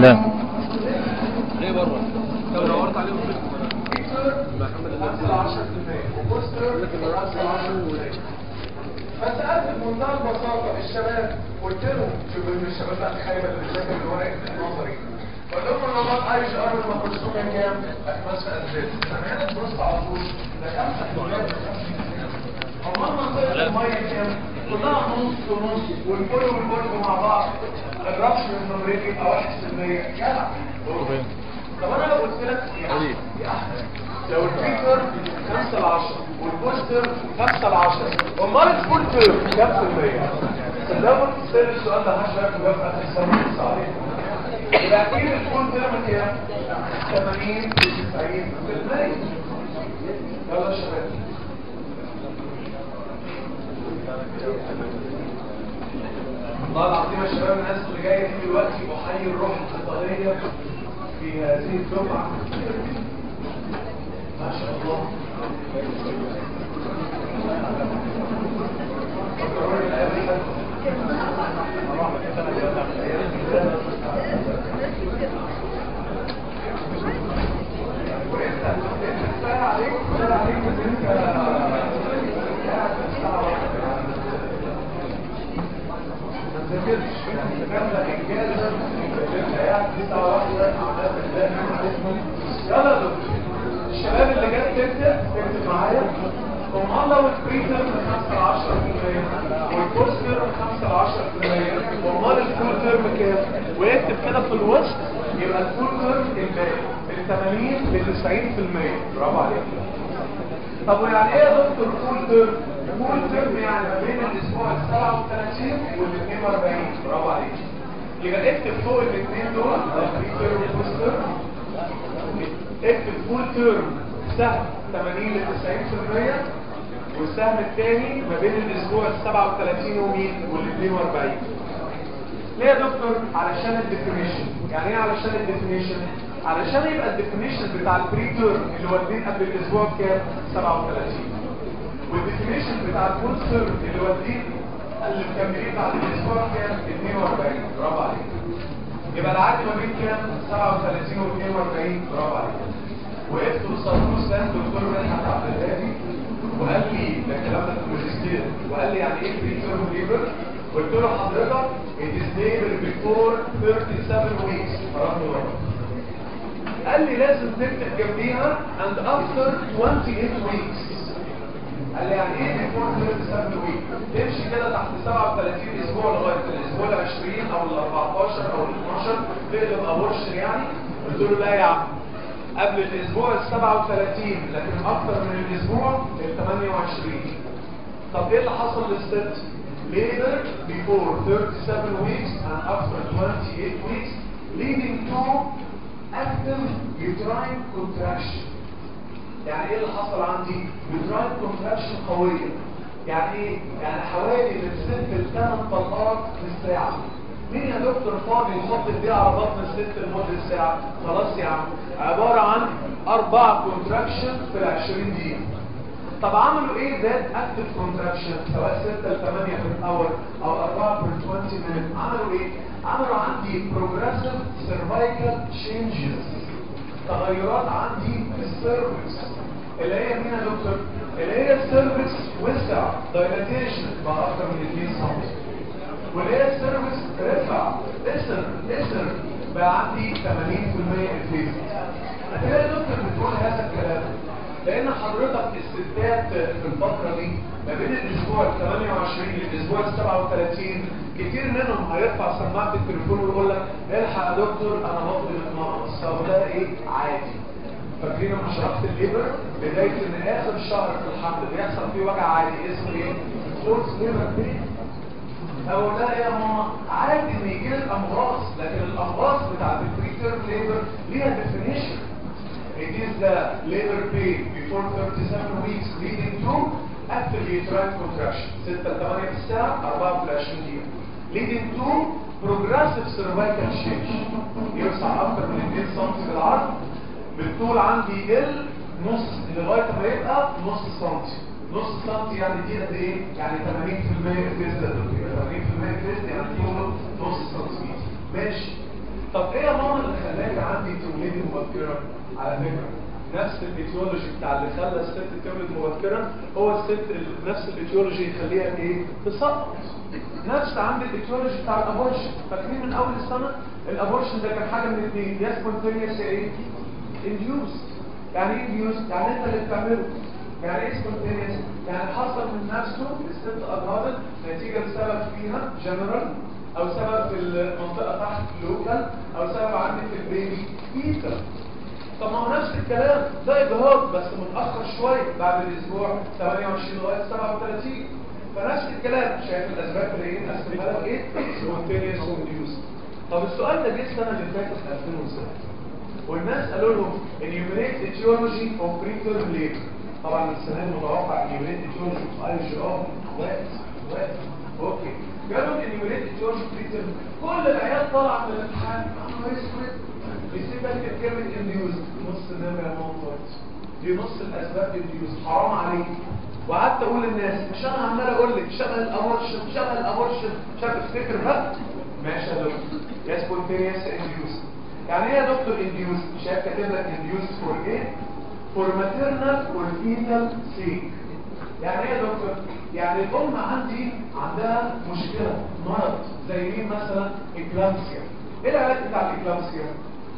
لا ليه بره لو دورت عليهم فسألت بمنتهى البساطة الشباب قلت لهم شوفوا ان الشباب بقى الخايبة اللي بتذاكر الورق النظري قلت لهم النمط عايش قبل ما كنتوا كام كام؟ خمس أسباب أنا هنا تبص على طول ده خمسة كلها أمال منطقة المية كام؟ كلها نص ونص والكل والكل مع بعض الرقم النمريكي يبقى 1% جدع طب انا لو قلت لك يعني يا احمد لو الفيتر 5 ل 10 والبوستر 5 ل 10 امال الفول تيرم كام في المية؟ لو تسال السؤال ده هشرح لك بقى في السنه بص عليه يبقى اكيد الفول تيرم كام؟ 80 ل 90 في المية يلا يا شباب والله العظيم يا شباب الناس اللي جايه دي دلوقتي احيي الروح القتاليه في هذه الجمعه ما شاء الله فكروني الآية وانت انت كفايه عليك كفايه عليك ان انت قاعد الساعه واحدة. ما تذاكرش كامله انجازا انت قاعد الساعه واحدة مع ناس الله يلا يا دكتور الشباب اللي جت تبدا تكتب معايا امال لو البريتر من 5 ل 10% والبوستر من 5 ل 10% امال الفول تيرم كام؟ ويكتب كده في الوسط يبقى الفول تيرم الباقي من 80 ل 90% برافو عليك طب ويعني ايه يا دكتور فول تيرم؟ فول تيرم يعني ما بين الاسبوع ال 37 وال 42 برافو عليك يبقى اكتب فوق الاثنين دول البريتر والبوستر اكتب فول تيرم سهم 80 ل 90% والسهم الثاني ما بين الاسبوع ال 37 ومين وال 42 ليه يا دكتور علشان الديفينيشن يعني ايه علشان الديفينيشن علشان يبقى الديفينيشن بتاع البري تيرم اللي واخدين قبل الاسبوع كام 37 والديفينيشن بتاع الفول تيرم اللي واخدين اللي مكملين بعد الاسبوع كام 42 برافو عليك يبقى العدد ما بين كام 37 و 42 برافو عليك وقفت وصلت سان دكتور مدحت عبد الهادي وقال لي ده الكلام ده في الماجستير وقال لي يعني ايه بري تيرم ليبر قلت له حضرتك it is labor before 37 weeks فرحت ورا قال لي لازم تكتب جنبيها and after 28 weeks قال لي يعني ايه before 37 weeks تمشي كده تحت 37 اسبوع لغايه الاسبوع ال 20 او ال 14 او ال 12 تقلب ابورشن يعني قلت له لا يا عم قبل الاسبوع ال 37 لكن اكتر من الاسبوع ال 28 طب ايه اللي حصل للست later before 37 weeks and after 28 weeks leading to active uterine contraction يعني ايه اللي حصل عندي uterine contraction قوية يعني ايه يعني حوالي من 6 ل 8 طلقات في الساعة مين يا دكتور فاضي يحط ايديه على بطن الست لمدة ساعة خلاص يا عم عبارة عن أربعة كونتراكشن في العشرين دقيقة طب عملوا ايه ذات اكتف كونتراكشن سواء 6 ل 8 في الاور او 4 في 20 minute عملوا ايه عملوا عندي progressive cervical changes تغيرات عندي في السيرفكس اللي هي مين يا دكتور اللي هي السيرفكس وسع دايلاتيشن بقى اكتر من 2 سم واللي هي السيرفكس رفع اسر اسر بقى عندي 80% افيز كده يا دكتور بتقول هذا الكلام لان حضرتك الستات في الفترة دي ما بين الاسبوع ال 28 للاسبوع ال 37 كتير منهم هيرفع سماعة التليفون ويقول لك الحق يا دكتور انا بطل اتمرس طب ده ايه عادي فاكرين لما شرحت الليبر بداية ان اخر شهر في الحمل بيحصل فيه وجع عادي اسمه ايه؟ فورس ليبر بين او لا يا ماما عادي ان يجي لك امراض لكن الامراض بتاعت البريتيرم ليبر ليها ديفينيشن It is the labor pain before 37 weeks leading to active uterine contraction 6 ل 8 في الساعة 4 في 20 دقيقة leading to progressive cervical change يوسع أكثر من 2 سم في العرض بالطول عندي يقل نص لغاية ما يبقى نص سنتي نص سنتي يعني دي قد ايه؟ يعني 80% فيز ده 80% فيز يعني طوله نص سنتيمتر ماشي طب ايه يا ماما مبكرا على فكره نفس الايتيولوجي بتاع اللي خلى الست تولد مبكرا هو الست ال- نفس الايتيولوجي يخليها ايه تسقط نفس عند الايتيولوجي بتاع الابورشن فاكرين من اول السنه الابورشن ده كان حاجه من الاثنين يا سبونتينيوس يا ايه انديوس يعني ايه انديوس يعني انت اللي بتعمله يعني ايه سبونتينيوس يعني حصل من نفسه الست اجهضت نتيجه لسبب فيها جنرال او سبب في المنطقه تحت لوكال او سبب عندي في البيبي بيتر طب ما هو نفس الكلام ده اجهاض بس متاخر شويه بعد الاسبوع 28 لغايه 37 فنفس الكلام شايف الاسباب اللي ايه نقسمها لك ايه سبونتينيوس وانديوس طب السؤال ده جه السنه اللي فاتت في 2006 والناس قالوا لهم enumerate etiology of preterm labor طبعا السنه دي متوقع enumerate etiology of اي جي ار وقت وقت اوكي قالوا enumerate etiology of preterm كل العيال طالعه من الامتحان انا اسود يسيب لك كلمه induced نص نمره منطقه دي نص الاسباب induced حرام عليك وقعدت اقول للناس مش انا عمال اقول لك شبه الابورشن شبه الابورشن شبه افتكر بقى ماشي يا دكتور يا سبونتينيوس induced يعني ايه يا دكتور induced شايف كاتب لك induced for ايه for maternal or fetal sake يعني ايه يا دكتور يعني الام عندي عندها مشكله مرض زي مين مثلا اكلامسيا ايه العلاج بتاع الاكلامسيا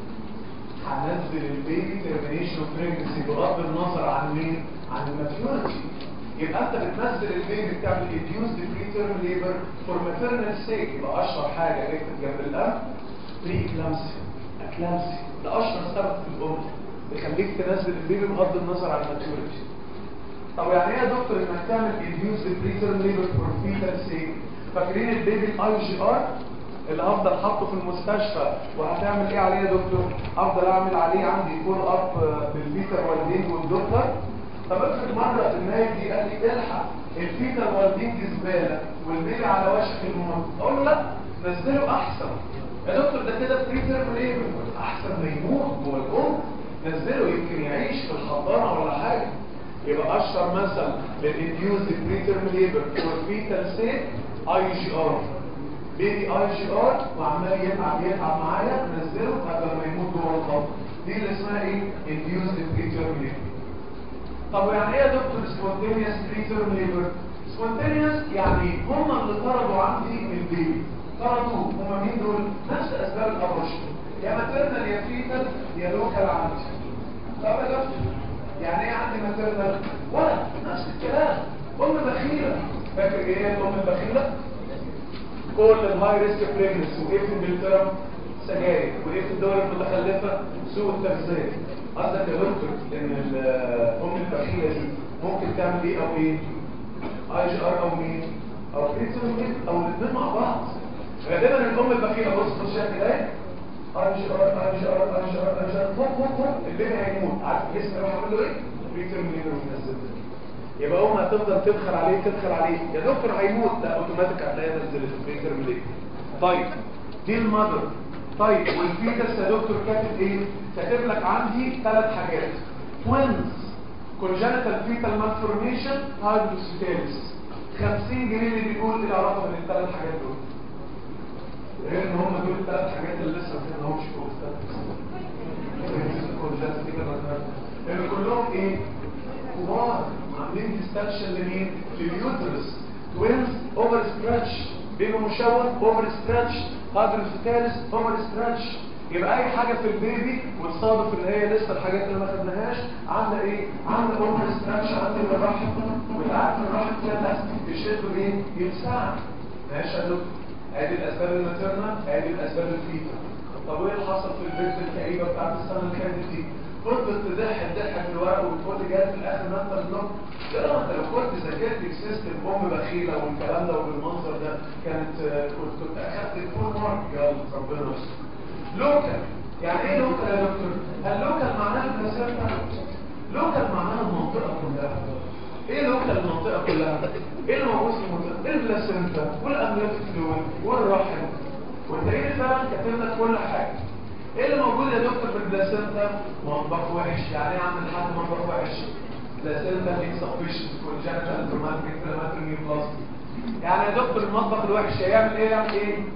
هننزل البيبي ترمينيشن اوف بريجنسي بغض النظر عن مين عن الماتيوريتي يبقى انت بتنزل البيبي بتعمل induced preterm labor for maternal sake يبقى اشهر حاجه اكتب جنب الام بري اكلامسيا اكلامسيا ده اشهر سبب في الام يخليك تنزل البيبي بغض النظر عن الماتيوريتي طب يعني ايه يا دكتور انك تعمل induced preterm labor for fetal sake فاكرين البيبي الاي جي ار اللي هفضل حاطه في المستشفى وهتعمل ايه عليه يا دكتور افضل اعمل عليه عندي فول اب بالبيتر والدينج والدكتور طب افرض مره النايب قال لي الحق البيتر والدينج زباله والبيبي على وشك الموت اقول له لا نزله احسن يا دكتور ده كده بريتر ليبر احسن ما يموت جوه الام نزله يمكن يعيش في الحضانه ولا حاجه يبقى اشهر مثل للانديوز بريتر ليبر فور فيتال سيت اي جي ار بيبي اي جي ار وعمال يتعب يتعب معايا نزله قبل ما يموت جوه الخط دي اللي اسمها ايه induced preterm labor طب يعني ايه يا دكتور spontaneous preterm labor spontaneous يعني هم اللي طردوا عندي البيبي طردوا هم مين دول نفس اسباب الابورشن يا ماتيرنال يا فيتال يا لوكال عندي طب يا دكتور يعني ايه عندي ماتيرنال ولا نفس الكلام ام بخيله فاكر ايه هي الام البخيله كل الهاي ريسك بريجنسي وايه في انجلترا سجاير وايه في الدول المتخلفه سوء التغذيه قصدك يا دكتور ان الام البخيله دي ممكن تعمل ايه او ايه اي جي ار او مين او بريتون او الاثنين مع بعض غالبا الام البخيله بص بص شايف كده اي جي ار اي جي ار اي جي ار اي جي ار هوب هوب هوب البيبي هيموت عارف الجسم يروح يعمل له ايه بريتون وينزل يبقى هم هتفضل تدخل عليه تدخل عليه يا دكتور هيموت لا اوتوماتيك هتلاقيها نزلت البريتر مليك طيب دي المذر طيب والفيتس يا دكتور كاتب ايه كاتب لك عندي ثلاث حاجات توينز congenital fetal malformation hydrocephalus 50 جنيه اللي بيقول ايه العلاقه بين الثلاث حاجات دول غير ان هم دول الثلاث حاجات اللي لسه ما فهمناهمش فوق لان كلهم ايه كبار عاملين ديستنشن لمين لليوترس توينز اوفر ستريتش بيبي مشوه اوفر ستريتش هادروسيتالس اوفر ستريتش يبقى اي حاجه في البيبي وتصادف ان هي لسه الحاجات اللي ما خدناهاش عامله ايه عامله اوفر ستريتش عند الرحم وتعرف الرحم فيها لاستيك يشد ايه يلسع ماشي يا دكتور ادي الاسباب الماتيرنال ادي الاسباب الفيتا طب وايه اللي حصل في البنت الكئيبه بتاعت السنه اللي فاتت دي فضلت تضحك ضحك في الورق وتقول لي جاي في الاخر ما انت بلوك لا انت لو كنت ذاكرت سيستم ام بخيله والكلام ده وبالمنظر ده كانت كنت كنت اخدت الفول مارك يلا ربنا يستر لوكال يعني ايه لوكال يا دكتور؟ هل لوكال معناها البلاسينتا؟ لوكال معناها المنطقه كلها ايه لوكال المنطقه كلها؟ ايه اللي موجود في المنطقه؟ البلاسينتا والامنيوتيك فلويد والرحم والتقرير فعلا كاتب لك كل حاجه ايه اللي موجود يا دكتور في البلاسينتا مطبخ وحش يعني ايه عامل حد مطبخ وحش بلاسينتا انسفيشنت كونجنتال تروماتيك انفلاماتوري نيوبلاستي يعني يا دكتور المطبخ الوحش هيعمل ايه يعمل ايه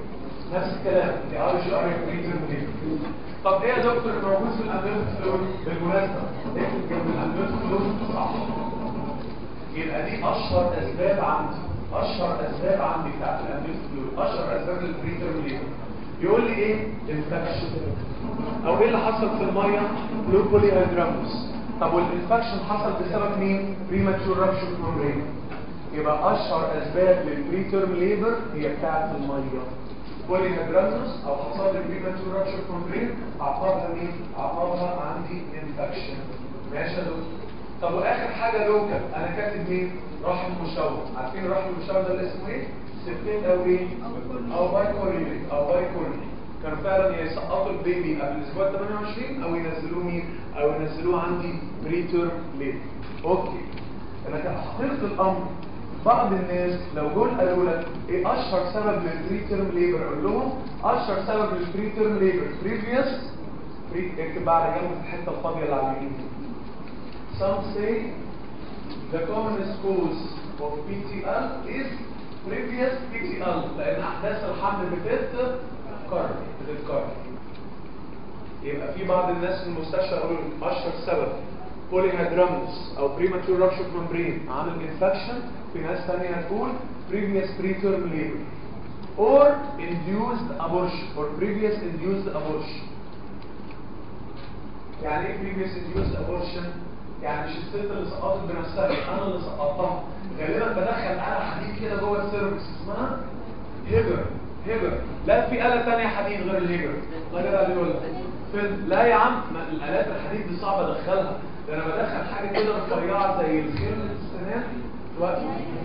نفس الكلام دي ار جي ار بريتيرم طب ايه يا دكتور الموجود في الامبيوت فلويد بالمناسبه اكتب جنب الامبيوت فلويد صح يبقى دي اشهر اسباب عندي اشهر اسباب عندي بتاعت الامبيوت فلويد اشهر اسباب للبريتيرم ليبر يقول لي ايه انفكشن او ايه اللي حصل في الميه لوكولي هيدراموس طب والانفكشن حصل بسبب مين بريماتشور رابشر ممبرين يبقى اشهر اسباب للبريتيرم ليبر هي بتاعت الميه بولي هيدراموس او حصل لي بريماتشور رابشر ممبرين عقابها مين عقابها عندي انفكشن ماشي يا دكتور طب واخر حاجه لوكال انا كاتب مين رحم مشوه عارفين رحم المشوه ده اللي اسمه ايه سبتين او ايه او بايكوريلي او بايكوريلي كانوا فعلا يسقطوا البيبي قبل الاسبوع 28 او ينزلوه مين او ينزلوه عندي بريتر ليت اوكي لكن حقيقه الامر بعض الناس لو جول قالوا لك ايه اشهر سبب للبريترم ليبر اقول لهم اشهر سبب للبريترم ليبر بريفيوس اكتب بقى على جنب الحته الفاضيه اللي على اليمين some say the commonest cause of PTL is previous PTL لان احداث الحمل بتتكرر بتتكرر يبقى في بعض الناس في المستشفى يقولوا اشهر سبب بوليهيدراموس او premature rupture membrane عامل infection في ناس ثانيه تقول previous preterm labor or induced abortion or previous induced abortion يعني ايه previous induced abortion يعني مش الست اللي سقطت بنفسها انا اللي سقطتها غالبا بدخل آلة حديد كده جوه السيرفكس اسمها هيجر هيجر لا في آلة تانية حديد غير الهيجر غير عليه ولا فين لا يا عم ما الآلات الحديد دي صعب ادخلها ده انا بدخل حاجة كده رفيعة زي الخيل السنان دلوقتي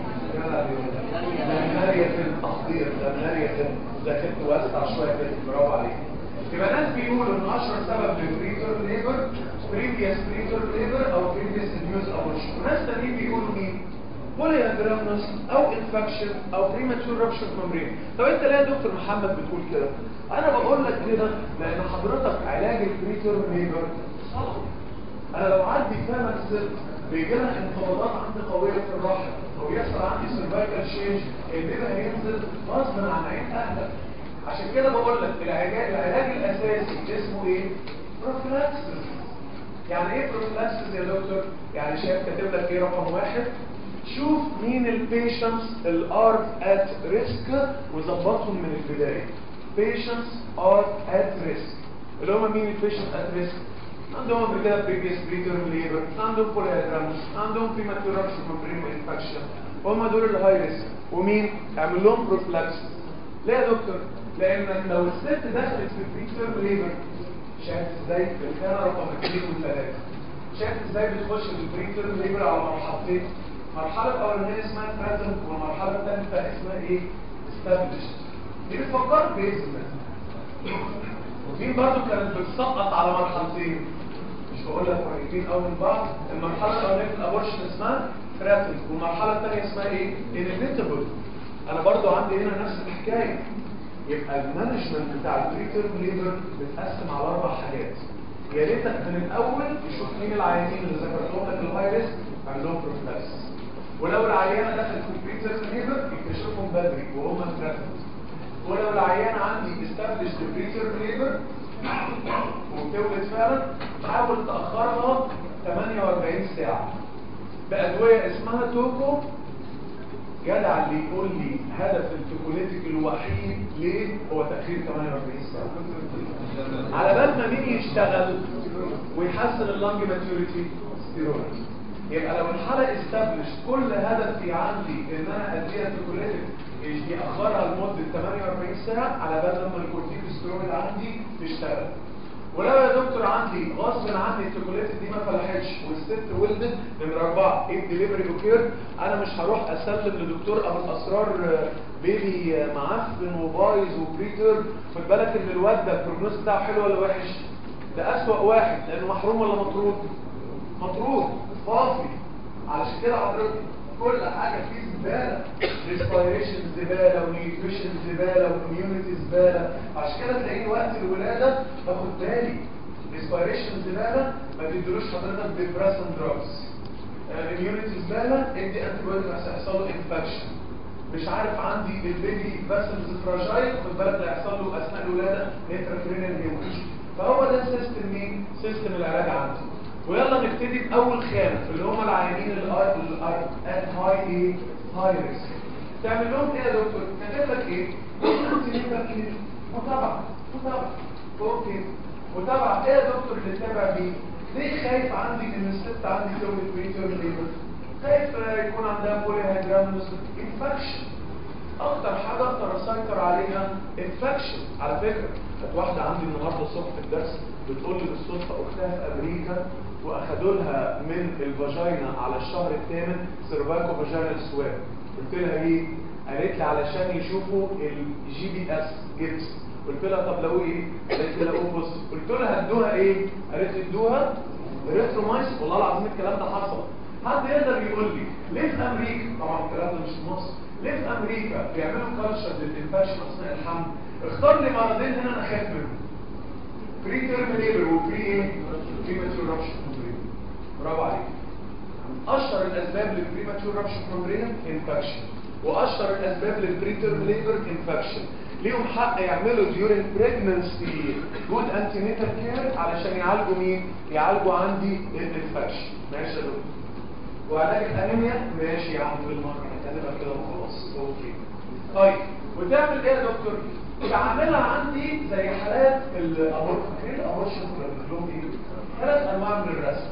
ماريا في التحضير ده ماريا في ده كنت واسع شوية كده برافو عليك يبقى ناس بيقولوا ان اشهر سبب للبريتر ليبر previous preter labor او previous induced abortion وناس تانيين بيقولوا مين polyandromas او infection او premature rupture membrane طب انت ليه يا دكتور محمد بتقول كده انا بقول لك كده لان حضرتك علاج البريتر ليبر صعب انا لو عندي فعلا ست بيجي لها انقباضات عندي قويه في الرحم او يحصل عندي سيرفايكال شينج البيبي هينزل غصب عن عين اهلك عشان كده بقول لك العلاج العلاج الاساسي اسمه ايه بروفيلاكسس يعني ايه بروفلاكسس يا دكتور يعني شايف كاتب لك ايه رقم واحد شوف مين البيشنتس الار ات ريسك وظبطهم من البدايه patients are at risk اللي هم مين البيشنت ات ريسك عندهم قبل كده بريفيس بريتيرم ليبر عندهم بوليهيدرامس عندهم بريماتور رابشر ممبرين انفكشن هم دول الهاي ريسك ومين اعمل لهم بروفلاكسس ليه يا دكتور لان لو الست دخلت في بريتيرم ليبر شايف ازاي في الخانه رقم 2 و3 شايف ازاي بتخش في البريتيرم ليبر على مرحلتين المرحله الاولانيه اسمها بريزنت والمرحله الثالثه اسمها ايه استابليشد دي بتفكرك باسمها ودي برضه كانت بتسقط على مرحلتين مش بقول لك قريبين قوي من بعض المرحله الاولانيه في الابورشن اسمها ثراتنج والمرحله الثانيه اسمها ايه انيفيتابل انا برضو عندي هنا نفس الحكايه يبقى المانجمنت بتاع البريتيرم ليبر بتقسم على اربع حاجات يا ريتك من الاول تشوف مين العيانين اللي ذكرتهم لك الفيروس عندهم بروفلاكس ولو العيانه دخلت في البريتيرم ليبر يكتشفهم بدري وهم ثراتنج ولو العيانه عندي استابلش البريتيرم ليبر وبتولد فعلا حاول تاخرها 48 ساعه بادويه اسمها توكو جدع اللي يقول لي هدف التوكوليتيك الوحيد ليه هو تاخير 48 ساعه على بال ما مين يشتغل ويحسن اللنج ماتيوريتي ستيرويد يبقى لو الحاله استابلش كل هدفي عندي ان انا اديها توكوليتيك ياخرها لمده 48 ساعه على بال لما الكورتيكوستيرويد عندي تشتغل ولو يا دكتور عندي غصب عني التوكوليت دي ما فلحتش والست ولدت نمرة أربعة ايه الدليفري اوكير أنا مش هروح أسلم لدكتور أبو الأسرار بيبي معفن وبايظ وبريتر خد بالك إن الواد ده البروجنوز بتاعه حلو ولا وحش؟ ده أسوأ واحد لأنه محروم ولا مطرود؟ مطرود فاضي علشان كده حضرتك كل حاجة فيه زبالة ريسبيريشن زبالة ونيوتريشن زبالة وكوميونتي زبالة عشان كده تلاقيه وقت الولادة باخد بالي ريسبيريشن زبالة ما تدلوش حضرتك ديبريسن دراجز اميونيتي زبالة ادي انتي بايوتيك عشان يحصل له انفكشن مش عارف عندي البيبي فاسلز فراجايل خد بالك اللي هيحصل له اثناء الولاده انتراكرينال هيموريج فهو ده سيستم مين؟ سيستم العلاج عندي ويلا نبتدي باول خانه اللي هم العيانين الات هاي ايه؟ هاي ريسك تعمل لهم ايه يا دكتور؟ كاتب لك ايه؟ انت متابعه متابعه اوكي متابعه ايه يا دكتور اللي تتابع بيه؟ ليه خايف عندي ان الست عندي تولد بريتيرم ليبر؟ خايف يكون عندها بولي هيدرامنوس انفكشن اكتر حاجه اقدر اسيطر عليها انفكشن على فكره كانت واحده عندي النهارده الصبح في الدرس بتقول لي بالصدفه اختها في امريكا واخدوا لها من الفاجينا على الشهر الثامن سيرفاكو فاجينال سواب قلت لها ايه؟ قالت لي علشان يشوفوا الجي بي اس جبس قلت لها طب لو ايه؟ قالت لي لو بص قلت لها ادوها ايه؟ قالت لي ادوها ريترومايس والله العظيم الكلام ده حصل حد يقدر يقول لي ليه في امريكا طبعا الكلام ده مش في مصر ليه في امريكا بيعملوا كالتشر للانفكشن اثناء الحمل اختار لي مرضين هنا انا خايف منهم بري تيرم ليبر وبري ايه بريماتور رابشن برافو عليك اشهر الاسباب للبريماتور رابشن كومبريشن انفكشن واشهر الاسباب للبريتيرم ليبر انفكشن ليهم حق يعملوا during pregnancy good antenatal care علشان يعالجوا مين يعالجوا عندي الانفكشن ماشي يا دكتور وعلاج الانيميا ماشي يا عم بالمره هتبقى كده وخلاص اوكي طيب وتعمل ايه يا دكتور تعملها عندي زي حالات الابورشن فاكرين الابورشن كنا بنقول ايه ثلاث انواع من الرسم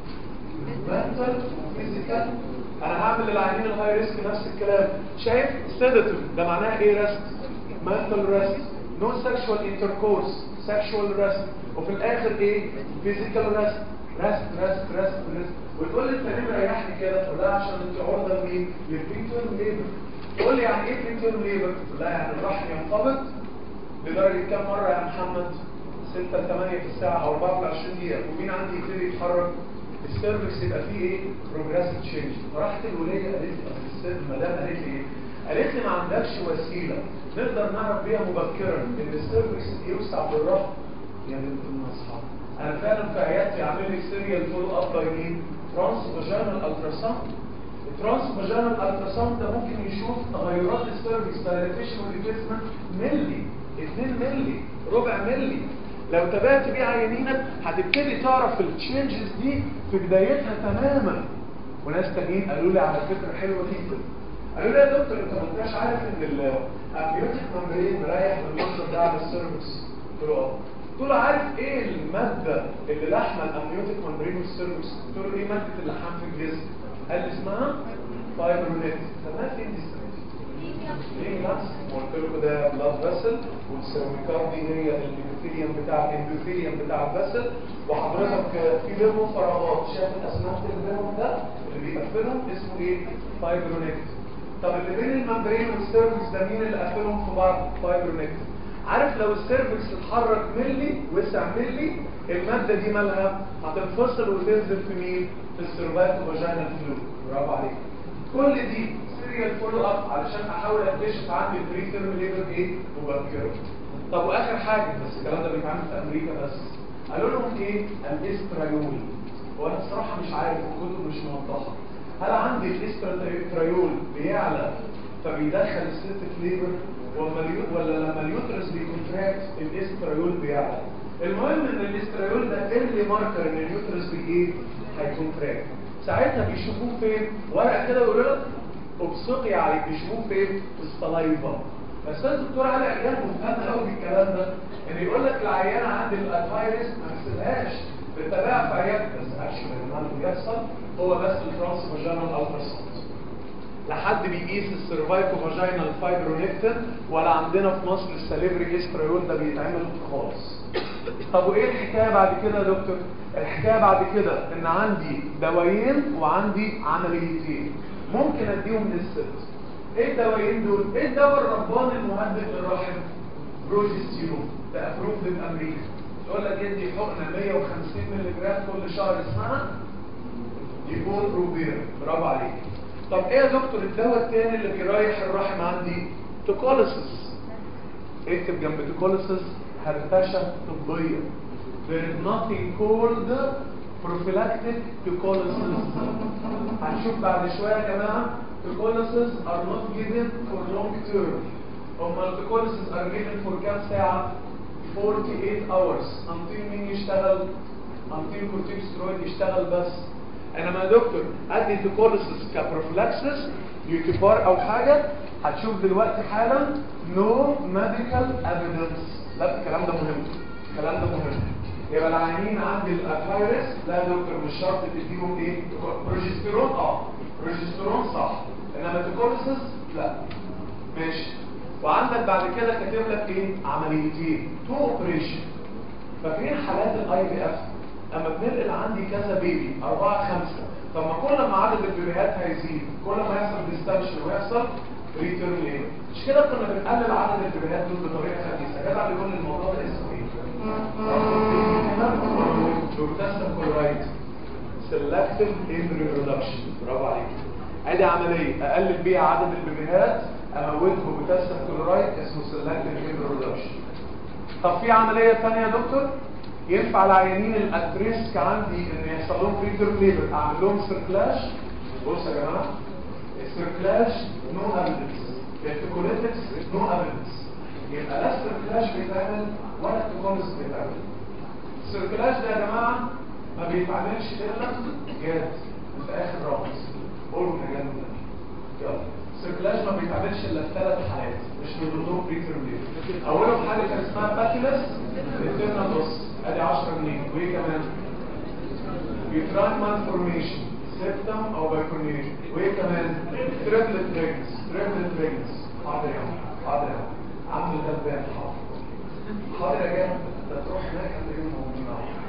mental physical انا هعمل للعيانين الهاي ريسك نفس الكلام شايف سيداتيف ده معناها ايه ريست mental rest no sexual intercourse sexual rest وفي الاخر ايه physical rest rest rest rest rest وتقول لي انت ليه مريحني كده تقول لها عشان انت عرضه لمين للبريتيرم ليبر تقول لي يعني ايه بريتيرم ليبر تقول لها يعني الرحم ينقبض لدرجه كام مره يا محمد 6 8 في الساعه او 24 دقيقه ومين عندي يبتدي يتحرك السيرفكس يبقى فيه ايه بروجريسيف تشينج راحت الوليه قالت لي المدام قالت لي ايه قالت لي ما عندكش وسيله نقدر نعرف بيها مبكرا ان السيرفكس يوسع بالرحم يعني من اصحاب انا فعلا في عيادتي عامل لي سيريال فولو اب باي مين ترانس فاجينال التراساوند الترانس فاجينال التراساوند ده ممكن يشوف تغيرات السيرفكس دايلاتيشن وريبليسمنت ملي 2 ملي ربع ملي لو تابعت بيه عيانينك هتبتدي تعرف التشينجز دي في بدايتها تماما وناس تانيين قالوا لي على فكره حلوه جدا قالوا لي يا دكتور انت ما انتش عارف ان الامبيوتيك ممبرين مريح بالمنظر ده على السيرفكس قلت له اه قلت له عارف ايه الماده اللي لحمه الامنيوتيك ممبرين والسيرفكس قلت له ايه ماده اللحام في الجسم قال لي اسمها فايبرونيت طب ما فين دي ليه نفس قلت له ده بلاد فيسل والسيرميكار دي هي الابيثيليوم بتاع الابيثيليوم بتاع الفيسل وحضرتك في بينهم فراغات شايف الاسمنت اللي بينهم ده اللي بيقفلهم اسمه ايه فايبرونيت طب اللي بين الممبرين والسيرفكس ده مين اللي قافلهم في بعض فايبرونيت عارف لو السيرفكس اتحرك ملي وسع ملي المادة دي مالها هتنفصل وتنزل في مين في السيرفايكو فاجينال فلو برافو عليك كل دي سيريال فولو اب علشان احاول اكتشف عندي البري تيرم ليبر ايه مبكرا طب واخر حاجة بس الكلام ده بيتعمل في امريكا بس قالوا لهم ايه الاسترايول وانا الصراحة مش عارف الكتب مش موضحة هل عندي الاسترايول بيعلى فبيدخل الست في ليبر ولا لما اليوترس بيكونتراكت الاسترايول بيعلى المهم ان الاسترايول ده اللي ماركر ان اليوترس بايه هيكونتراكت ساعتها بيشوفوه فين ورقه كده يقولوا لك ابصقي عليه بيشوفوه فين في الصلايفه بس الدكتور علي عيان مهتم قوي بالكلام ده ان يقول لك العيانه عند الفيروس ما تسيبهاش بتتابعها في عيادتك بس اكشن اللي بيحصل هو بس الترانس فاجينال التراساوند لحد بيقيس السيرفايكو فاجينال فايبرونكتين ولا عندنا في مصر السليفري استريول ده بيتعمل خالص طب وايه الحكايه بعد كده يا دكتور الحكايه بعد كده ان عندي دوايين وعندي عمليتين ممكن اديهم للست ايه الدوايين دول ايه الدواء الرباني المهدد للرحم بروجستيرون ده ابروف في امريكا يقول لك ادي حقنه 150 مللي جرام كل شهر اسمها يكون بروبير برافو عليك طب ايه يا دكتور الدواء الثاني اللي بيريح الرحم عندي توكوليسيس اكتب جنب توكوليسيس هرتشه طبيه there is nothing called prophylactic توكوليسيس هنشوف بعد شويه يا جماعه Tacoluses are not given for long term. هما التكوليسز are given for كام ساعة؟ 48 hours until مين يشتغل؟ until corticosteroid يشتغل بس. انما يا دكتور ادي تكوليسز كبروفلاكسس يوتيبار او حاجة هتشوف دلوقتي حالا no medical evidence. لا الكلام ده مهم. الكلام ده مهم. يبقى العيانين عند الفيروس لا يا دكتور مش شرط تديهم ايه؟ بروجستيرون اه بروجستيرون صح انما تكوليسز لا ماشي وعندك بعد كده كاتب لك ايه؟ عمليتين تو اوبريشن فاكرين حالات الاي بي اف اما بننقل عندي كذا بيبي اربعه خمسه طب ما كل ما عدد البيبيهات هيزيد كل ما يحصل ديستنشن ويحصل ريتيرن ليه؟ مش كده كنا بنقلل عدد البيبيهات دول بطريقه خبيثه جدع بيقول لي الموضوع ده اسمه ايه؟ بروتاستم كلورايد سيلكتيف امبريو ريدكشن برافو عليك ادي عمليه اقلل بيها عدد البيبيهات اموتهم بوتاسيوم كلورايد اسمه سيلكتيف امبريو ريدكشن طب في عمليه ثانيه يا دكتور ينفع العيانين الاتريسك عندي ان يحصل لهم بريتر ليبر اعمل لهم سيركلاش بص يا جماعه السيركلاش نو ابيدنس التكوليتكس نو ابيدنس يبقى لا السيركلاش بيتعمل ولا التكوليس بيتعمل السيركلاش ده يا جماعه ما بيتعملش الا جاد في اخر رمز قولوا جاد يلا السيركلاش ما بيتعملش الا في ثلاث حالات مش من ضمنهم بريتر ليبر اولهم حاجه كان اسمها باكيلس التيرنادوس ادي 10 جنيه وايه كمان يوتراين مالفورميشن سيبتم او بايكونيشن وايه كمان تريبلت ريجز تريبلت ريجز حاضر يا عم حاضر يا عم عم الغلبان حاضر حاضر يا جماعه انت تروح هناك هتلاقيهم موجودين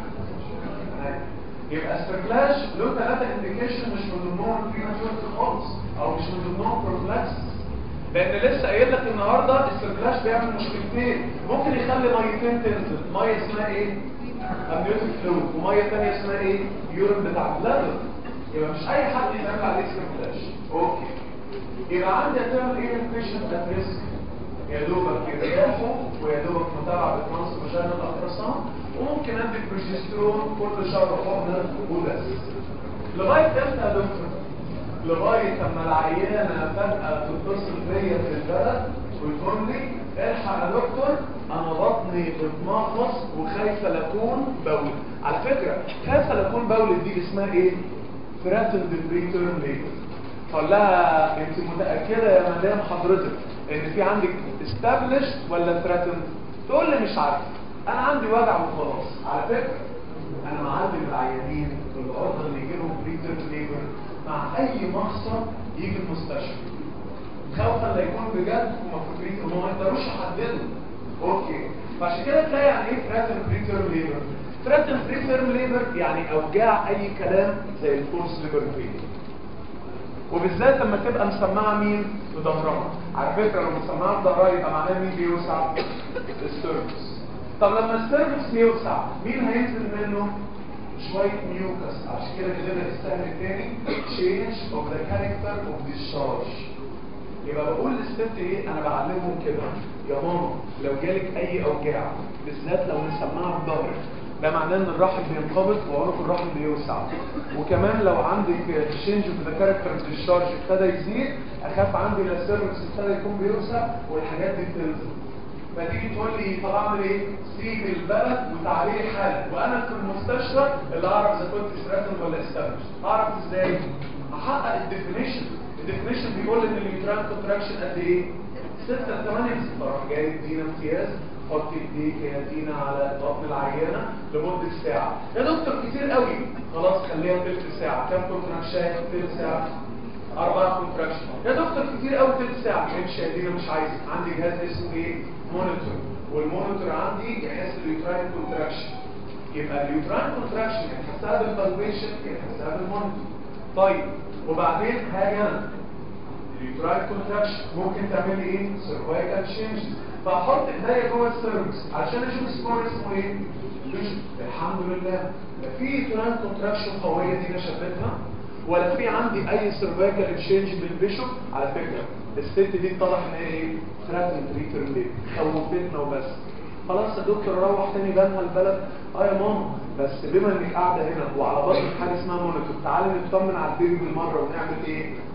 يبقى السيركلاش له ثلاثه انديكيشن مش من ضمنهم بريماتورتي خالص او مش من ضمنهم بروفلاكسس لان لسه قايل لك النهارده السيركلاش بيعمل مشكلتين ممكن يخلي ميتين تنزل ميه اسمها ايه امنيوتيك فلويد وميه ثانيه اسمها ايه يورين بتاع البلادر يبقى مش اي حد يتعمل عليه سيركلاش اوكي يبقى عندي هتعمل ايه البيشنت ات ريسك يا دوبك يرتاحوا ويا دوبك متابعه بالترانس فاجينال التراساوند وممكن ادي بروجسترون كل شهر حقنه وبس لغايه امتى يا دكتور لغايه اما العيانه فجاه تتصل بيا في البلد وتقول لي الحق يا دكتور انا بطني بتمغص وخايفه لاكون بول على فكره خايفه لاكون بول دي اسمها ايه ثراتند بريتيرم ليبر قال لها انت متاكده يا مدام حضرتك ان في عندك استابلشد ولا ثراتند تقول لي مش عارف انا عندي وجع وخلاص على فكره انا معلم العيانين بالعرضه اللي يجي لهم بريتيرم ليبر مع اي مخصم يجي المستشفى خوفا لا يكون بجد هم فاكرين ان هم ما يقدروش يحددوا اوكي فعشان كده تلاقي يعني ايه ثراتن بريتيرم ليبر ثراتن بريتيرم ليبر يعني اوجاع اي كلام زي الفورس ليبر بين وبالذات لما تبقى مسمعه مين في ظهرها على فكره لو مسمعه في ظهرها يبقى معناه مين بيوسع السيرفس طب لما السيرفس بيوسع مين هينزل منه شويه ميوكس عشان كده كده السهم الثاني change of the character of discharge يبقى بقول للست ايه انا بعلمهم كده يا ماما لو جالك اي اوجاع بالذات لو مسمعه في ظهرك ده معناه ان الرحم بينقبض وعنق الرحم بيوسع وكمان لو عندك تشينج في ذا كاركتر ديشارج ابتدى يزيد اخاف عندي لا السيرفكس ابتدى يكون بيوسع والحاجات دي بتنزل فتيجي تقول لي طب اعمل ايه؟ سيب البلد وتعالي لي حالا وانا في المستشفى اللي اعرف اذا كنت ثراتن ولا استابلش اعرف ازاي؟ احقق الديفينيشن الديفينيشن بيقول ان اليوتران كونتراكشن قد ايه 6 ل 8 فراح جاي يدينا امتياز حط ايديك يا دينا على بطن العيانه لمده ساعه يا دكتور كتير قوي خلاص خليها تلت ساعه كام كونتراكشن تلت ساعه أربعة كونتراكشن يا دكتور كتير قوي تلت ساعه امشي يا دينا مش عايز عندي جهاز اسمه ايه مونيتور والمونيتور عندي يحس اليوتراين كونتراكشن يبقى اليوتراين كونتراكشن يتحسها بالبالبيشن يتحسها بالمونيتور طيب وبعدين هاجي انا اليوتراين كونتراكشن ممكن تعمل لي ايه سيرفايكال تشينج فاحط ايديا جوه السيرفكس عشان اشوف سكور اسمه ايه الحمد لله لا في يوتراين كونتراكشن قويه دي انا شفتها ولا في عندي اي سيرفايكال تشينج بالبيشوب على فكره الست دي اتضح ان هي ايه ثراتن بريتر ليه خوفتنا وبس خلاص يا دكتور روح تاني بنها البلد اه يا ماما بس بما انك قاعده هنا وعلى بطن حاجه اسمها مونيتور تعالي نطمن على البيبي بالمره ونعمل ايه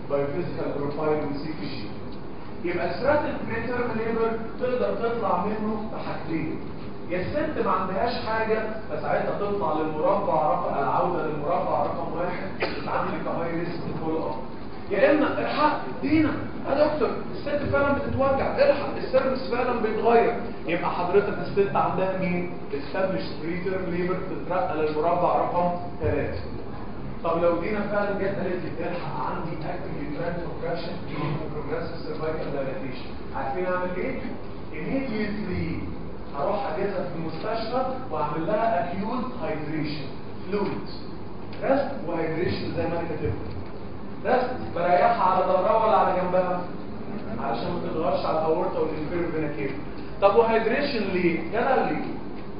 بايوفيزيكال بروفايل والسي في جي يبقى الثراتل بريتيرم ليبر تقدر تطلع منه بحاجتين يا الست ما عندهاش حاجة فساعتها تطلع للمربع رقم العودة للمربع رقم واحد تتعامل كهاي ريسك فول اب يا اما الحق ادينا يا دكتور الست فعلا بتتوجع الحق السيرفس فعلا بيتغير يبقى حضرتك الست عندها مين؟ استابلش بريتيرم ليبر تترقى للمربع رقم ثلاثة طب لو دينا فعلا جت قالت لي الحق عندي اكتف ترانس اوبريشن بروجريسيف سيرفايكال دايلاتيشن عارفين اعمل ايه؟ immediately هروح اجهزها في المستشفى واعمل لها اكيوت هايدريشن فلويد ريست وهايدريشن زي ما انا كاتبها ريست بريحها على ظهرها ولا على جنبها علشان ما تضغطش على الاورطه والانفيرو فينا كده طب وهايدريشن ليه؟ يلا ليه؟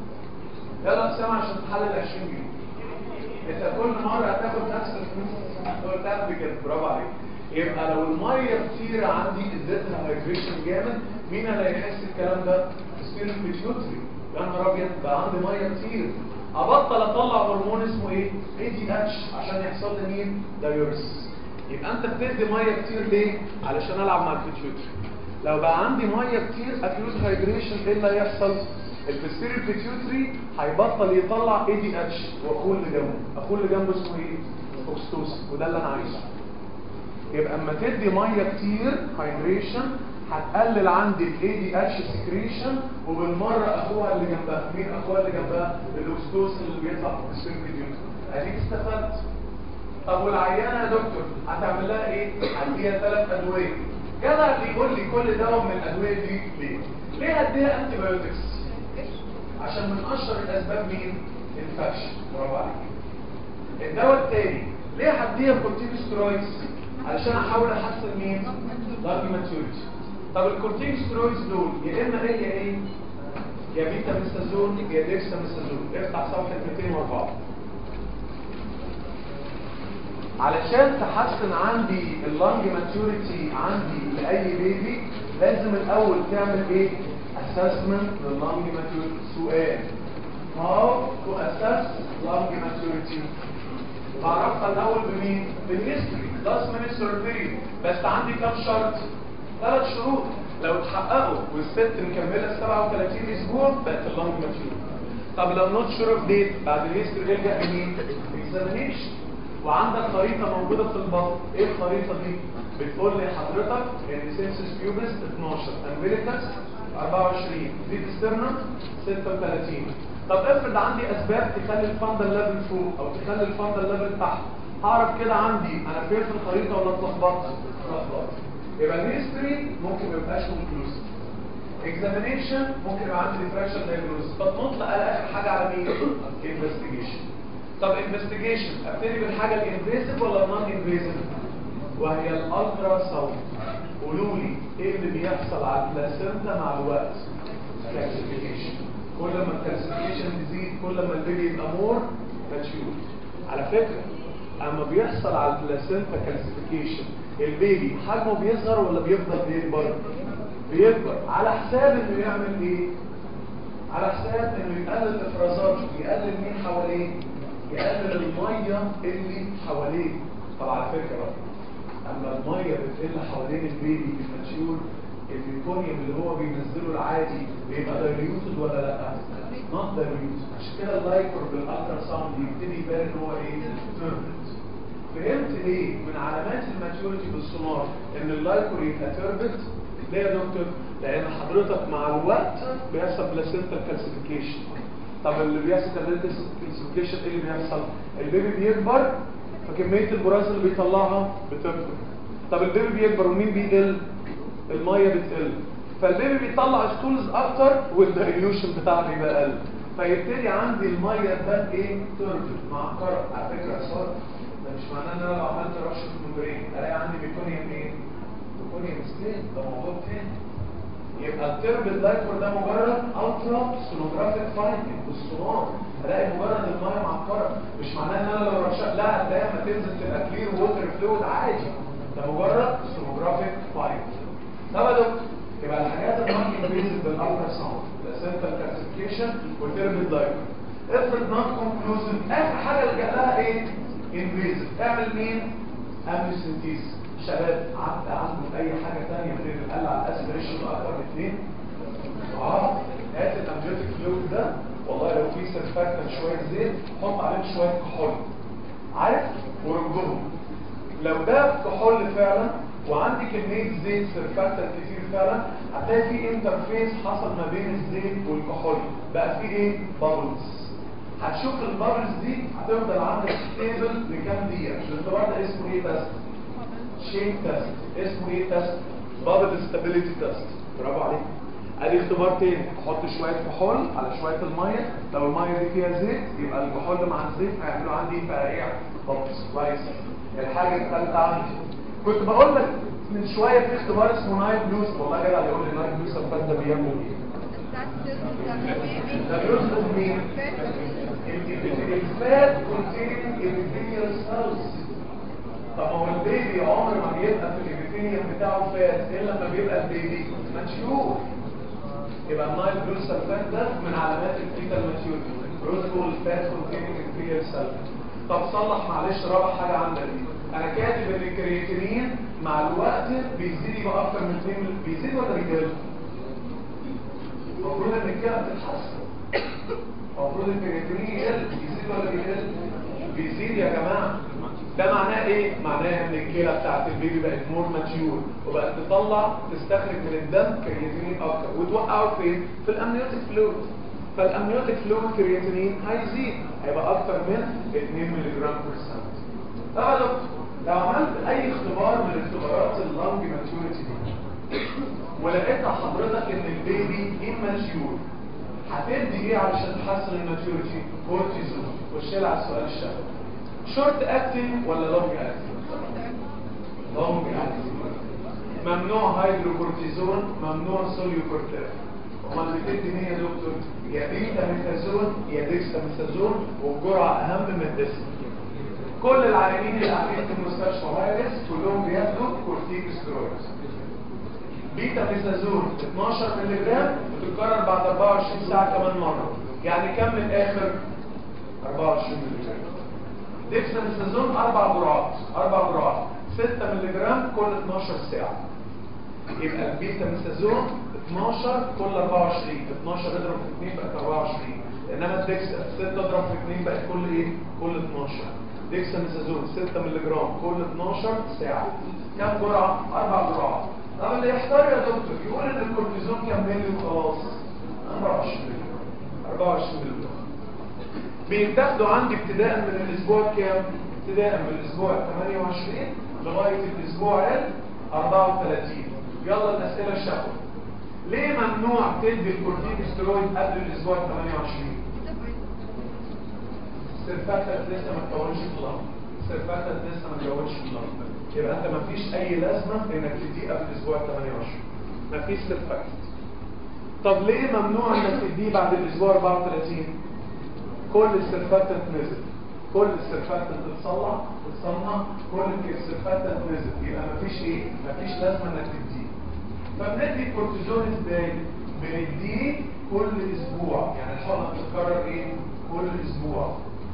يلا اسامه عشان تحلل 20 جنيه انت كل مره هتاخد نفس الفلوس تقول تعمل كده برافو عليك يبقى لو الميه كتير عندي اديتها هايدريشن جامد مين اللي هيحس الكلام ده؟ ستيل بيتيوتري يا نهار ابيض بقى عندي ميه كتير ابطل اطلع هرمون اسمه ايه؟ اي دي اتش عشان يحصل لي مين؟ دايورس يبقى انت بتدي ميه كتير ليه؟ علشان العب مع البيتيوتري لو بقى عندي ميه كتير اكيوت هايدريشن ايه اللي هيحصل؟ الفستير البيتيوتري هيبطل يطلع اي دي اتش واخوه اللي جنبه اخوه اللي جنبه اسمه ايه؟ اوكستوسن وده اللي انا عايزه يبقى اما تدي ميه كتير هايدريشن هتقلل عندي الاي دي اتش سكريشن وبالمره اخوها اللي جنبها مين اخوها اللي جنبها الاوكستوسن اللي بيطلع في الفستير البيتيوتري اديك استفدت طب والعيانه يا دكتور هتعمل لها ايه؟ هديها ثلاث ادويه جدع اللي يقول لي كل دواء من الادويه دي ليه؟ ليه هديها انتي بايوتكس؟ عشان من اشهر الاسباب مين؟ انفكشن برافو عليك الدواء الثاني ليه هديها كورتيكوستيرويدز؟ علشان احاول احسن مين؟ لارج ماتيوريتي طب الكورتيكوستيرويدز دول يا اما هي ايه؟ يا بيتا ميستازون يا ديكسا ميستازون افتح صفحه 204 علشان تحسن عندي اللانج ماتيوريتي عندي لاي بيبي لازم الاول تعمل ايه assessment لللانج ماتيوريتي سؤال how to assess lung maturity تعرفها الاول بمين بالهيستوري last minute survey بس عندي كام شرط ثلاث شروط لو اتحققوا والست مكمله 37 اسبوع بقت اللانج ماتيوريتي طب لو نوت شور اوف ديت بعد الهيستوري يلجا لمين اكزامينيشن وعندك خريطة موجودة في البطن ايه الخريطة دي بتقول لي حضرتك ان سينسس بيوبس 12 امبيليكس 24 ديت ستيرنم 36 طب افرض عندي اسباب تخلي الفندل ليفل فوق او تخلي الفندل ليفل تحت هعرف كده عندي انا فين في الخريطة ولا اتلخبطت اتلخبطت يبقى الهيستوري ممكن ما يبقاش كونكلوسيف اكزامينيشن ممكن يبقى عندي ديفراكشن دايجنوز طب نطلق على اخر حاجه على مين انفستيجيشن طب انفستيجيشن ابتدي بالحاجه الانفيسيف ولا النون انفيسيف وهي الالترا ساوند قولوا لي ايه اللي بيحصل على البلاسينتا مع الوقت كالسيفيكيشن كل ما الكالسيفيكيشن تزيد كل ما البيبي يبقى مور ماتيور على فكره اما بيحصل على البلاسينتا كالسيفيكيشن البيبي حجمه بيصغر ولا بيفضل بيكبر بيكبر على حساب انه يعمل ايه على حساب انه يقلل افرازاته يقلل مين حواليه يقلل الميه اللي حواليه طب على فكره بقى اما الميه بتقل حوالين البيبي الماتيور البيكونيوم اللي هو بينزله العادي بيبقى دايليوتد ولا لا؟ نوت دايليوتد عشان كده اللايكور بالالترا ساوند يبتدي يبان ان هو ايه؟ تيربت فهمت ليه من علامات الماتيوريتي بالسونار ان اللايكور يبقى تيربت ليه يا دكتور؟ لان حضرتك مع الوقت بيحصل بلاسينتا كالسيفيكيشن طب اللي بيحصل كالسيفيكيشن ايه اللي بيحصل؟ البيبي بيكبر فكميه البراز اللي بيطلعها بتكبر طب البيبي بيكبر ومين بيقل؟ الميه بتقل فالبيبي بيطلع ستولز اكتر والدايليوشن بتاعه بيبقى اقل فيبتدي عندي الميه تبان ايه؟ تربط معكره على فكره يا صار ده مش معناه ان انا لو عملت رش في الممبرين الاقي عندي بيكونيوم ايه؟ بيكونيوم ستين ده موضوع تاني يبقى الترم الدايكور ده مجرد الترا سونوجرافيك فايندنج بالسونار الاقي مجرد الميه معكره مش معناه ان انا لو رشقت لا هتلاقيها ما تنزل تبقى كلير ووتر فلويد عادي ده مجرد سونوجرافيك فايندنج طب يا دكتور يبقى الحاجات اللي ممكن تنزل بالالترا ساوند السنترال كلاسيفيكيشن والترم الدايكور افرض نون كونكلوسيف اخر حاجه اللي لها ايه؟ انفيزيف اعمل مين؟ امنيوسنتيز شباب عدى عنده اي حاجه ثانيه غير القلع الاسبريشن اكبر من اثنين اه هات الامبيوتيك فلويد ده والله لو في سرفاكتنت شويه زيت حط عليهم شويه كحول عارف ورجهم لو ده كحول فعلا وعندي كميه زيت سرفاكتنت كتير فعلا هتلاقي في انترفيس حصل ما بين الزيت والكحول بقى في ايه بابلز هتشوف البابلز دي هتفضل عندك ستيبل لكام دقيقه الاختبار ده اسمه ايه تيست شيك تيست اسمه ايه تيست بابل ستابيليتي تيست برافو عليك ادي اختبار تاني احط شويه كحول على شويه الميه لو الميه دي فيها زيت يبقى الكحول مع الزيت هيعملوا عندي فرقيع بابلز كويس الحاجه الثالثه عندي كنت بقول لك من شويه في اختبار اسمه نايت بلوز والله جدع يقول لي نايت بلوز الفات ده بيعمل ايه ده بيظبط مين الفات containing epithelial cells طب ما هو البيبي عمر ما بيبقى في الابيثيليوم بتاعه فات الا لما بيبقى البيبي ماتيور يبقى النايل بلو سلفات ده من علامات الفيتال ماتيوريتي بروتوكول الفات containing epithelial cells طب صلح معلش رابع حاجه عندك دي انا كاتب ان الكرياتينين مع الوقت بيزيد يبقى اكتر من 2 بيزيد ولا بيقل؟ المفروض ان الكلى تتحسن المفروض الكرياتينين يقل بيزيد ولا بيقل؟ بيزيد يا جماعه ده معناه ايه؟ معناه ان الكلى بتاعت البيبي بقت مور ماتيور وبقت تطلع تستخرج من الدم كرياتينين اكتر وتوقعه فين؟ في الامنيوتيك فلويد فالامنيوتيك فلويد كرياتينين هيزيد هيبقى اكتر من 2 مللي جرام بير سنت طب يا دكتور لو عملت اي اختبار من اختبارات اللانج ماتيوريتي دي ولقيت حضرتك ان البيبي اماتيور هتدي ايه علشان تحسن الماتيوريتي كورتيزون خش لي على السؤال الشهري شورت اكتنج ولا لونج اكتنج لونج اكتنج ممنوع هيدروكورتيزون ممنوع سوليوكورتيف امال بتدي مين يا دكتور يا بيتا ميثازون يا ديكستا ميثازون والجرعه اهم من الدسم كل العيانين اللي قاعدين في المستشفى فايروس كلهم بياخدوا كورتيكوستيرويدز بيتا ميثازون 12 مللي جرام بتتكرر بعد 24 ساعه كمان مره يعني كم من الاخر 24 مللي جرام ديكساميثازون اربع جرعات اربع جرعات 6 مللي جرام كل 12 ساعه يبقى البيتاميثازون 12 كل 24 12 اضرب في 2 بقت 24 انما الديكسا 6 اضرب في 2 بقت كل ايه كل 12 ديكساميثازون 6 مللي جرام كل 12 ساعه كم جرعه اربع جرعات طب اللي يحتار يا دكتور يقول ان الكورتيزون كام مللي وخلاص 24 مللي 24 مللي بيتاخدوا عندي ابتداء من الاسبوع كام ابتداء من الاسبوع 28 لغايه الاسبوع ال 34 يلا الاسئله الشهوه ليه ممنوع تدي الكورتيكوستيرويد قبل الاسبوع 28 سيرفاكتات لسه ما اتكونش في اللمبه سيرفاكتات لسه ما اتكونش في اللمبه يبقى انت ما فيش اي لازمه انك تديه قبل الاسبوع 28 ما فيش سيرفاكتات طب ليه ممنوع انك تديه بعد الاسبوع 34 كل السيرفاكتات نزل كل السيرفاكتات تتصلح تتصنع كل السيرفاكتات نزل يبقى ما فيش ايه ما فيش لازمه انك تديه فبندي الكورتيزون ازاي بنديه كل اسبوع يعني الحقنه بتتكرر ايه كل اسبوع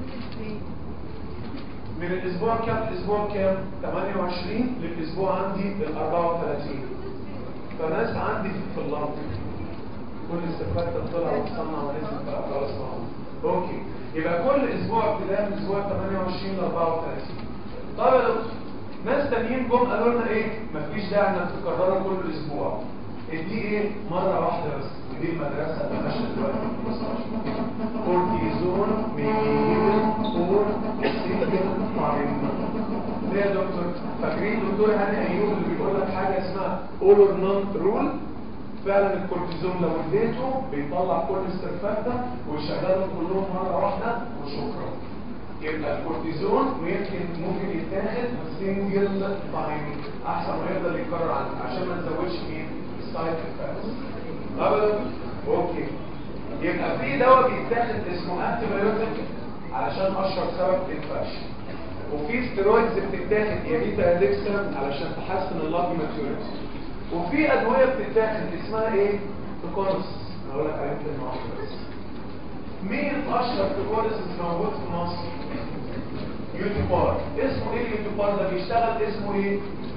من الاسبوع كام الاسبوع كام 28 للاسبوع عندي ال 34 فناس عندي في اللمب كل السيرفاكتات طلع وتصنع ونزل بقى خلاص معاهم اوكي يبقى كل اسبوع ابتداء من اسبوع 28 ل 34 طب يا دكتور ناس تانيين جم قالوا لنا ايه مفيش داعي انك تكررها كل اسبوع دي ايه مره واحده بس ودي المدرسه اللي ماشيه دلوقتي في المستشفى كورتيزون ميجيبل فور سيجل تايم ليه يا دكتور فاكرين دكتور هاني ايوب اللي بيقول لك حاجه اسمها اول اور نون رول فعلا الكورتيزون لو اديته بيطلع كل السرفاكتا ويشغلهم كلهم مره واحده وشكرا يبقى الكورتيزون ممكن ممكن يتاخد سنجل تايم احسن ما يفضل يكرر عنه عشان ما نزودش مين السايد افكتس ابدا اوكي يبقى في دواء بيتاخد اسمه انتي بايوتيك علشان اشهر سبب انفكشن وفي ستيرويدز بتتاخد يا بيتا ادكسن علشان تحسن اللاب ماتيوريتي وفي ادويه بتتاخد اسمها ايه تكونس انا هقول لك عليها كلمه واحده بس مين اشهر تكونس موجود في مصر يوتيوبار اسمه ايه اليوتيوبار ده بيشتغل اسمه ايه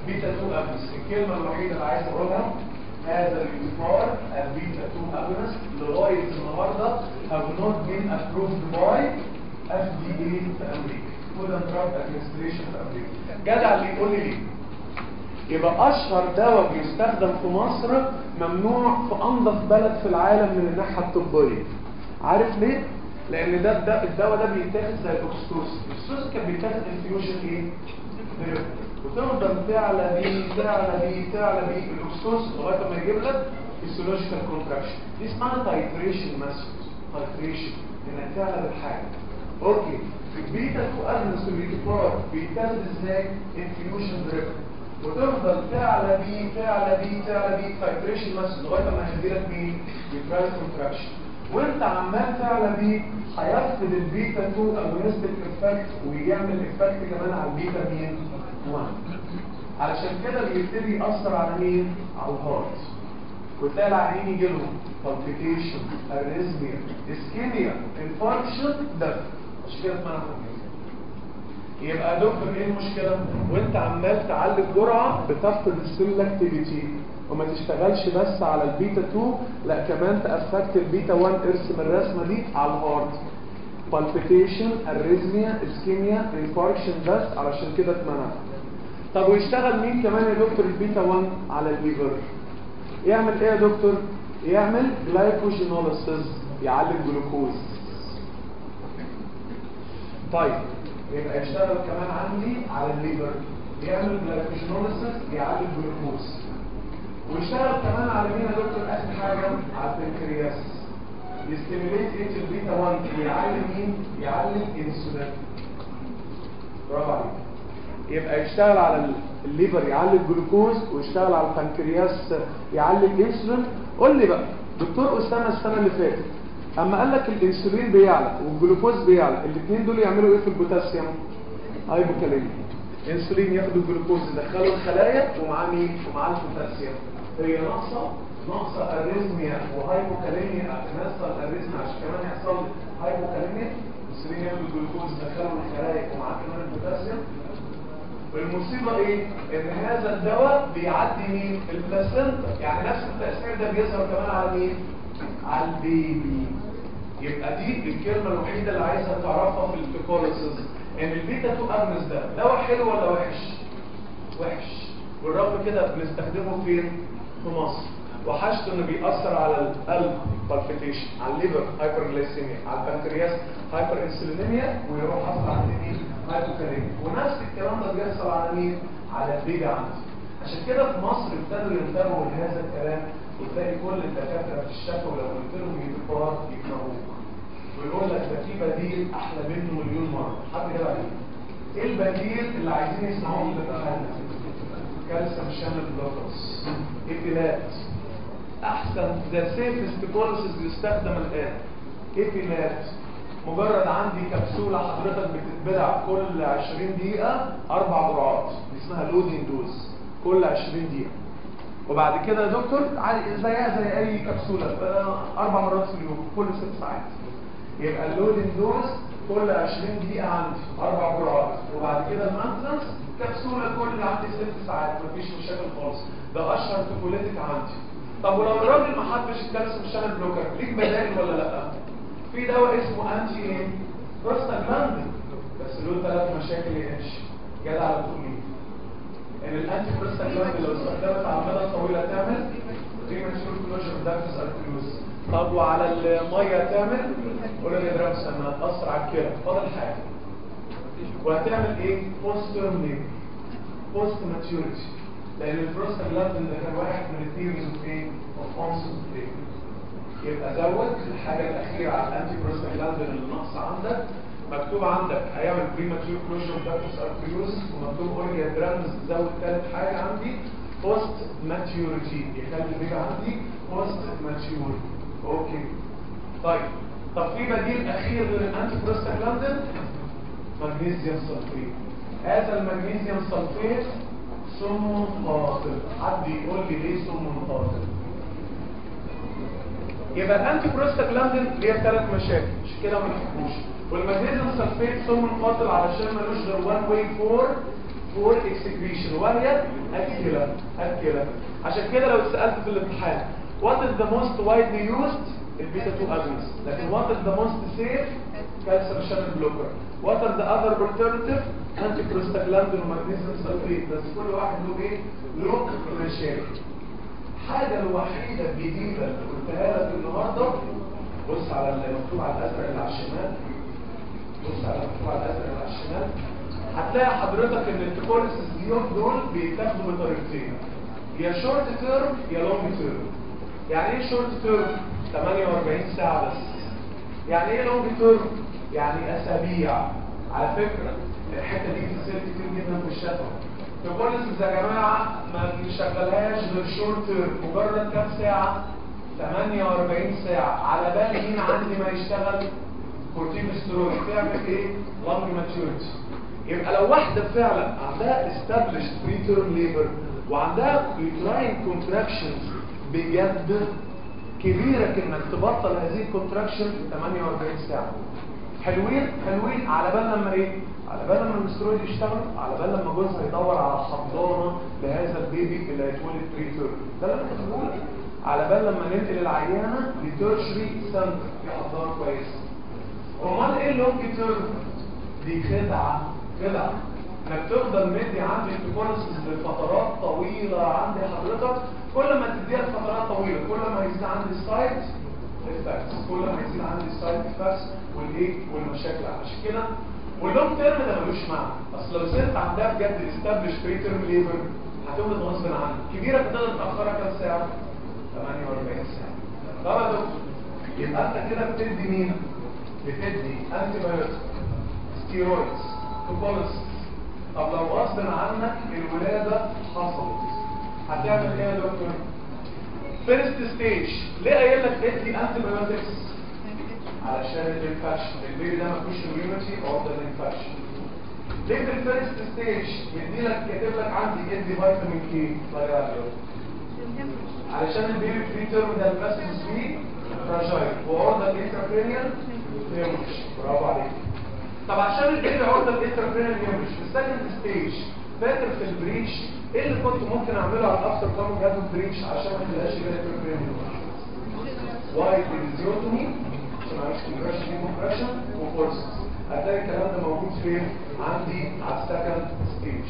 بيتا 2 اجونست الكلمه الوحيده اللي عايز اقولها هذا الانفار البيتا 2 اجونست لغايه النهارده have not been approved by FDA في امريكا Food and Drug Administration في امريكا جدع اللي يقول لي ليه يبقى اشهر دواء بيستخدم في مصر ممنوع في انظف بلد في العالم من الناحيه الطبيه عارف ليه لان ده, ده الدواء ده بيتاخد زي الاكستوس الاكستوس كان بيتاخد انفيوجن ايه دريب. وتفضل تعلى بيه تعلى بيه تعلى بيه الاكستوس لغايه ما يجيب لك فيسيولوجيكال كونتراكشن دي اسمها تايتريشن ماسك تايتريشن انك تعلى بالحاجه اوكي في البيتا 2 اجنس والبيتا بيتاخد ازاي انفيوجن دريب وتفضل تعلى بيه تعلى بيه تعلى بيه تايتريشن ماسك لغايه ما يجي لك مين يترايل كونتراكشن وانت عمال تعلى بيه هيفقد البيتا 2 او نسبه افكت ويعمل افكت كمان على البيتا مين 1 علشان كده بيبتدي ياثر على مين على الهارت وتلاقي العيانين يجي لهم palpitation arrhythmia ischemia infarction death عشان كده اسمها يبقى يا دكتور ايه المشكله وانت عمال تعلي الجرعه بتفقد السيلكتيفيتي وما تشتغلش بس على البيتا 2 لا كمان تأفكت البيتا 1 ارسم الرسمه دي على الهارت palpitation arrhythmia ischemia infarction بس علشان كده اتمنع طب ويشتغل مين كمان يا دكتور البيتا 1 على الليفر يعمل ايه يا دكتور يعمل جلايكوجينوليسيس يعلي الجلوكوز طيب يبقى يشتغل كمان عندي على الليفر يعمل جلايكوجينوليسيس يعلي الجلوكوز ويشتغل كمان على مين يا دكتور اخر حاجه على البنكرياس يستيميليت ايه البيتا 1 يعلي مين يعلي الانسولين برافو عليك يبقى يشتغل على الليفر يعلي الجلوكوز ويشتغل على البنكرياس يعلي الانسولين قول لي بقى دكتور اسامه السنه اللي فاتت اما قال لك الانسولين بيعلى والجلوكوز بيعلى الاثنين دول يعملوا ايه في البوتاسيوم هايبوكاليميا الانسولين ياخدوا الجلوكوز يدخله الخلايا ومعاه مين ومعاه البوتاسيوم هي ناقصه ناقصه اريزميا وهايبوكاليميا تنسى الاريزميا عشان كمان يحصل هايبوكاليميا الانسولين ياخد الجلوكوز يدخله الخلايا ومعاه كمان البوتاسيوم والمصيبة ايه؟ ان هذا الدواء بيعدي مين؟ البلاسنتا يعني نفس التأثير ده بيظهر كمان على مين؟ على البيبي يبقى دي الكلمة الوحيدة اللي عايزها تعرفها في التوكوليسيس ان البيتا 2 اجنس ده دواء حلو ولا وحش؟ وحش والرغم كده بنستخدمه فين؟ في مصر وحشته انه بيأثر على القلب بالفيتيشن على الليفر هايبرجلايسيميا على البنكرياس هايبر انسولينيميا ويروح حصل عند مين هايبوكاليميا ونفس الكلام ده بيحصل على مين على البيبي عندي عشان كده في مصر ابتدوا ينتبهوا لهذا الكلام وتلاقي كل الدكاتره في الشفا لو قلت لهم يدفعوا يكرهوك ويقول لك ده في بديل احلى منه مليون مره حد كده عليه ايه البديل اللي عايزين يسمعوه في الامتحان كالسيوم شامل بلوكرز ايبيلات احسن ذا سيفست بوليسز يستخدم الان ايبيلات مجرد عندي كبسولة حضرتك بتتبلع كل 20 دقيقة اربع جرعات دي اسمها لودين دوز كل 20 دقيقة وبعد كده يا دكتور عادي زيها زي اي كبسولة اربع مرات في اليوم كل ست ساعات يبقى اللودين دوز كل 20 دقيقة عندي اربع جرعات وبعد كده المانتنس كبسولة كل عندي ست ساعات مفيش مشاكل خالص ده اشهر توكوليتك عندي طب ولو الراجل ما حبش الكالسيوم شانل بلوكر ليك بدائل ولا لا في دواء اسمه انتي ايه بروستاجلاندين بس له ثلاث مشاكل يا اتش جدع على التقليد ان الانتي بروستاجلاندين لو استخدمت على المدى الطويل تعمل بريماتشور كلوجر داكتس ارتريوز طب وعلى الميه تعمل اوريدي درامس انها تاثر على الكلى فاضل حاجه وهتعمل ايه بوست تيرم بوست ماتيوريتي لان البروستاجلاندين ده كان واحد من الثيوريز اوف ايه اوف اونست يبقى زود الحاجه الاخيره على الانتي بروستاجلاندين اللي ناقصه عندك مكتوب عندك هيعمل بريماتيور كلوجر داكتس ارتريوز ومكتوب اوريا درامز زود ثالث حاجه عندي بوست ماتيوريتي يخلي البيبي عندي بوست ماتيور اوكي طيب طب في بديل اخير للانتي بروستاجلاندين مغنيسيوم سلفيت هذا المغنيسيوم سلفيت سم قاتل حد يقول لي ليه سم قاتل يبقى الانتي بروستاجلاندين ليه ثلاث مشاكل مش كده ما نحكوش والمغنيسيوم سلفيت سم قاتل علشان ملوش غير وان واي فور فور اكسكريشن وهي الكلى الكلى عشان كده لو اتسالت في الامتحان what is the most widely used البيتا 2 agonist لكن what is the most safe calcium channel blocker what are the other alternative antiprostaglandin ومغنيسيوم سلفيت بس كل واحد له ايه له مشاكل الحاجة الوحيدة الجديدة اللي قلتها لك النهاردة بص على المكتوب على الأزرق اللي على الشمال بص على المكتوب على الأزرق اللي على الشمال هتلاقي حضرتك ان التكوليسيس ديون دول بيتاخدوا بطريقتين يا شورت تيرم يا لونج تيرم يعني ايه شورت تيرم 48 ساعة بس يعني ايه لونج تيرم يعني اسابيع على فكرة الحتة دي بتتصير كتير جدا في الشفا التكوليسيس يا جماعة ما نشغلهاش غير شورت تيرم مجرد كام ساعة 48 ساعة على بال مين عندي ما يشتغل كورتيكوستيرويد تعمل ايه؟ لونج ماتيوريتي يبقى لو واحدة فعلا عندها established preterm labor وعندها uterine contractions بجد كبيرة انك تبطل هذه الكونتراكشن في 48 ساعة حلوين حلوين على بال لما ايه على بال لما الاسترويد يشتغل على بال لما جوزها يدور على حضانة لهذا البيبي اللي هيتولد بريتيرم ده اللي انا كنت بقوله على بال لما ننقل العيانة لتيرشري سنتر في حضانة كويسة امال ايه اللونج تيرم دي خدعة خدعة انك تفضل مدي عندي التكونسز لفترات طويلة عند حضرتك كل ما تديها لفترات طويلة كل ما يزيد عندي السايت افكتس كل ما يزيد عندي السايت افكتس والايه والمشاكل عشان كده واللونج تيرم ده ملوش معنى اصل لو ست عندها بجد استابلش بري تيرم ليبر هتولد غصب عنها كبيرة بتقدر تاخرها كام ساعة 48 ساعة طب يا دكتور يبقى انت كده بتدي مين بتدي انتي بايوتيك ستيرويدز توبوليس طب لو غصب عنك الولادة حصلت هتعمل ايه يا دكتور فيرست ستيج ليه قايل لك ادي انتي بايوتكس علشان الانفكشن البيبي ده ما فيهوش اميونيتي او ده الانفكشن ليه في الفيرست ستيج مدي لك كاتب لك عندي ادي فيتامين كي ضيع علشان البيبي في تيرم ده الباسس فيه فراجايل وعرضه الانترفيريال هيمش برافو عليك طب عشان البيبي عرضه الانترفيريال هيمش في السكند ستيج فاكر في البريتش ايه اللي كنت ممكن اعمله على الافتر كومنج هاد بريتش عشان ما تبقاش كده انترفيريال وايت فيزيوتومي عشان ما يبقاش كومبريشن كومبريشن وفورسز هتلاقي الكلام ده موجود فين عندي على السكند ستيج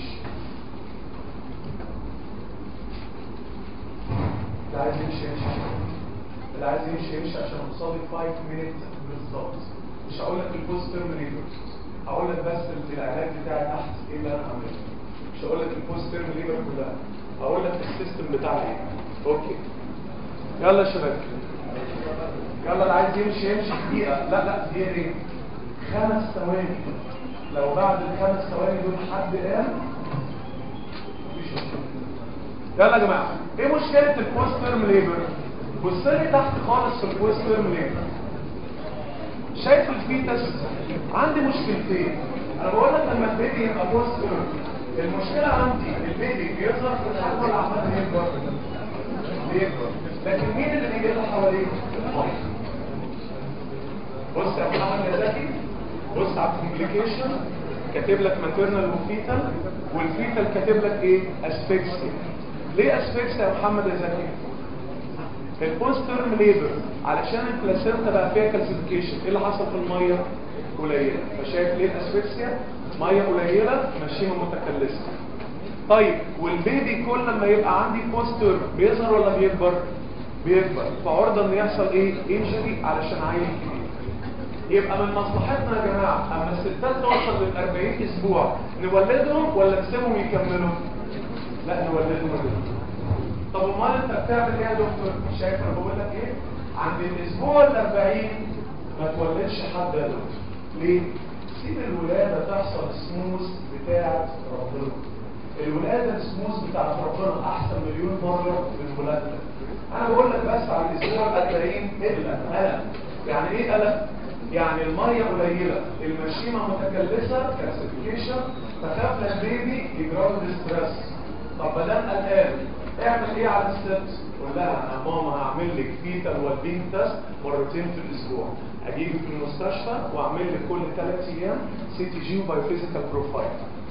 اللي عايز يمشي يمشي اللي عايز يمشي يمشي عشان اوصل لك 5 مينت بالظبط مش هقول لك البوست تيرمينيتور هقول لك بس العلاج بتاعي تحت ايه اللي انا هعمله مش هقول لك البوست تيرمينيتور كلها هقول لك السيستم بتاعي ايه اوكي يلا يا شباب يلا اللي عايز يمشي يمشي دقيقه لا لا دقيقه ايه خمس ثواني لو بعد الخمس ثواني دول حد قام مفيش مشكله يلا يا جماعه ايه مشكله البوست تيرم ليبر بص لي تحت خالص في البوست تيرم ليبر شايف الفيتس عندي مشكلتين انا بقول لك لما البيبي يبقى بوست تيرم المشكله عندي البيبي بيظهر في الحجم ولا عمال يكبر بيكبر لكن مين اللي بيجي له حواليه بص يا محمد يا زكي بص على الكومبليكيشن كاتب لك ماتيرنال وفيتال والفيتال كاتب لك ايه اسفكسيا ليه اسفكسيا يا محمد يا زكي البوست تيرم ليبر علشان البلاسينتا بقى فيها كالسيفيكيشن ايه اللي حصل في الميه قليله فشايف ليه الاسفكسيا ميه قليله مشيمه متكلسه طيب والبيبي كل لما يبقى عندي بوست تيرم بيظهر ولا بيكبر بيكبر فعرضه ان يحصل ايه انجري علشان عيل كبير يبقى من مصلحتنا يا جماعه اما الستات توصل لل 40 اسبوع نولدهم ولا نسيبهم يكملوا لا نولدهم طب امال انت بتعمل ايه يا دكتور شايف انا بقول لك ايه عند الاسبوع ال 40 ما تولدش حد يا دكتور ليه سيب الولاده تحصل سموث بتاعه ربنا الولاده السموث بتاعه ربنا احسن مليون مره من الولاده انا بقول لك بس على الاسبوع ال 40 قلق قلق يعني ايه قلق يعني الميه قليله المشيمه متكلسه كالسيفيكيشن فخاف البيبي يجرى له ستريس طب بدل قلقان اعمل ايه على الست قول لها انا ماما هعمل لك فيتال والبين تيست مرتين في الاسبوع اجيبك في المستشفى واعمل لك كل ثلاث ايام سي تي جي وبايوفيزيكال بروفايل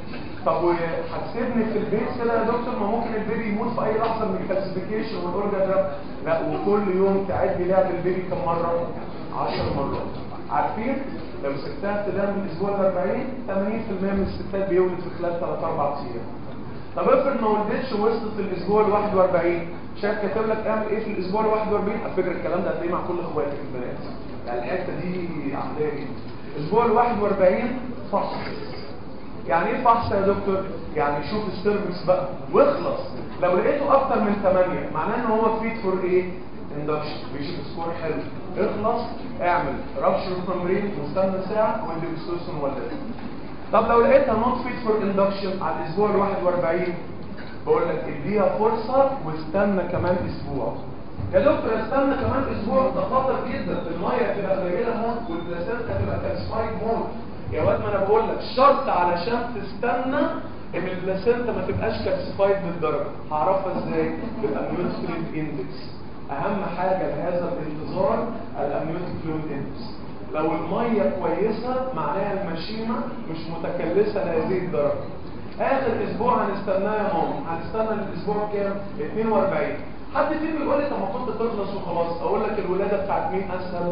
طب وهتسيبني في البيت كده يا دكتور ما ممكن البيبي يموت في اي لحظه من الكالسيفيكيشن والاورجا ده لا وكل يوم تعد لعب البيبي كم مره 10 مرات عارفين لو سبتها ابتداء من الاسبوع ال 40 80% من الستات بيولد في خلال 3 4 ايام طب افرض ما ولدتش ووصلت للاسبوع ال 41 شايف كاتب لك اعمل ايه في الاسبوع ال 41 على فكره الكلام ده هتلاقيه مع كل اخواتك البنات يعني الحته دي عاملاها ايه الاسبوع ال 41 فحص يعني ايه فحص يا دكتور يعني شوف السيرفكس بقى واخلص لو لقيته اكتر من 8 معناه ان هو فيت فور ايه اندكشن بيشوف سكور حلو اخلص اعمل رابشر ممبرين واستنى ساعه وادي اكسوسن ولا طب لو لقيتها نوت فيت فور اندكشن على الاسبوع ال 41 بقول لك اديها فرصه واستنى كمان اسبوع يا دكتور استنى كمان اسبوع ده خطر جدا الميه تبقى قليله موت والبلاسينتا تبقى كالسفايد موت يا واد ما انا بقول لك شرط علشان تستنى ان البلاسينتا ما تبقاش كالسفايد بالدرجه هعرفها ازاي بالامنيوتيك فلويد اندكس اهم حاجه لهذا الانتظار الامنيوتيك فلويد اندكس لو الميه كويسه معناها المشيمه مش متكلسه لهذه الدرجه اخر اسبوع هنستناه يا ماما هنستنى الاسبوع كام 42 حد فيكم يقول لي طب ما كنت تخلص وخلاص اقول لك الولاده بتاعت مين اسهل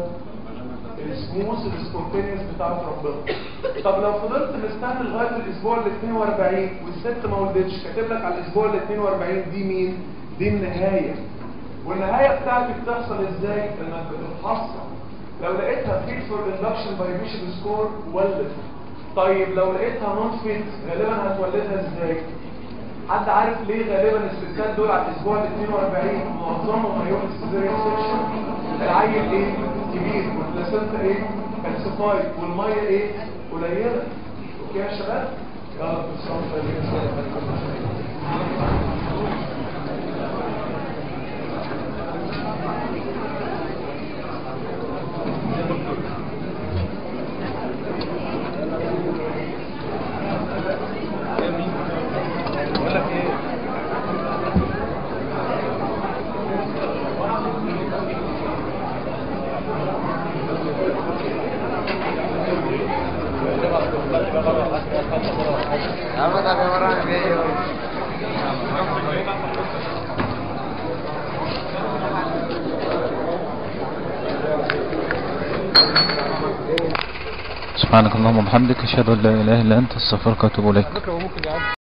السموث السبونتينيوس بتاعت ربنا طب لو فضلت مستني لغايه الاسبوع ال 42 والست ما ولدتش كاتب لك على الاسبوع ال 42 دي مين دي النهايه والنهايه بتاعتك بتحصل ازاي انك بتتحصل لو لقيتها فيت فور اندكشن باي بيشن سكور ولد طيب لو لقيتها نوت فيت غالبا هتولدها ازاي حد عارف ليه غالبا الستات دول على الاسبوع ال 42 معظمهم هيروح السيزيريان سيكشن العيل ايه كبير والبلاسنتا ايه كالسيفايد والميه ايه قليله اوكي يا شباب يلا بسم بقول لك ايه Apa tapi orang kayak سبحانك اللهم وبحمدك اشهد ان لا اله الا انت استغفرك واتوب اليك فكره هو ممكن يعدي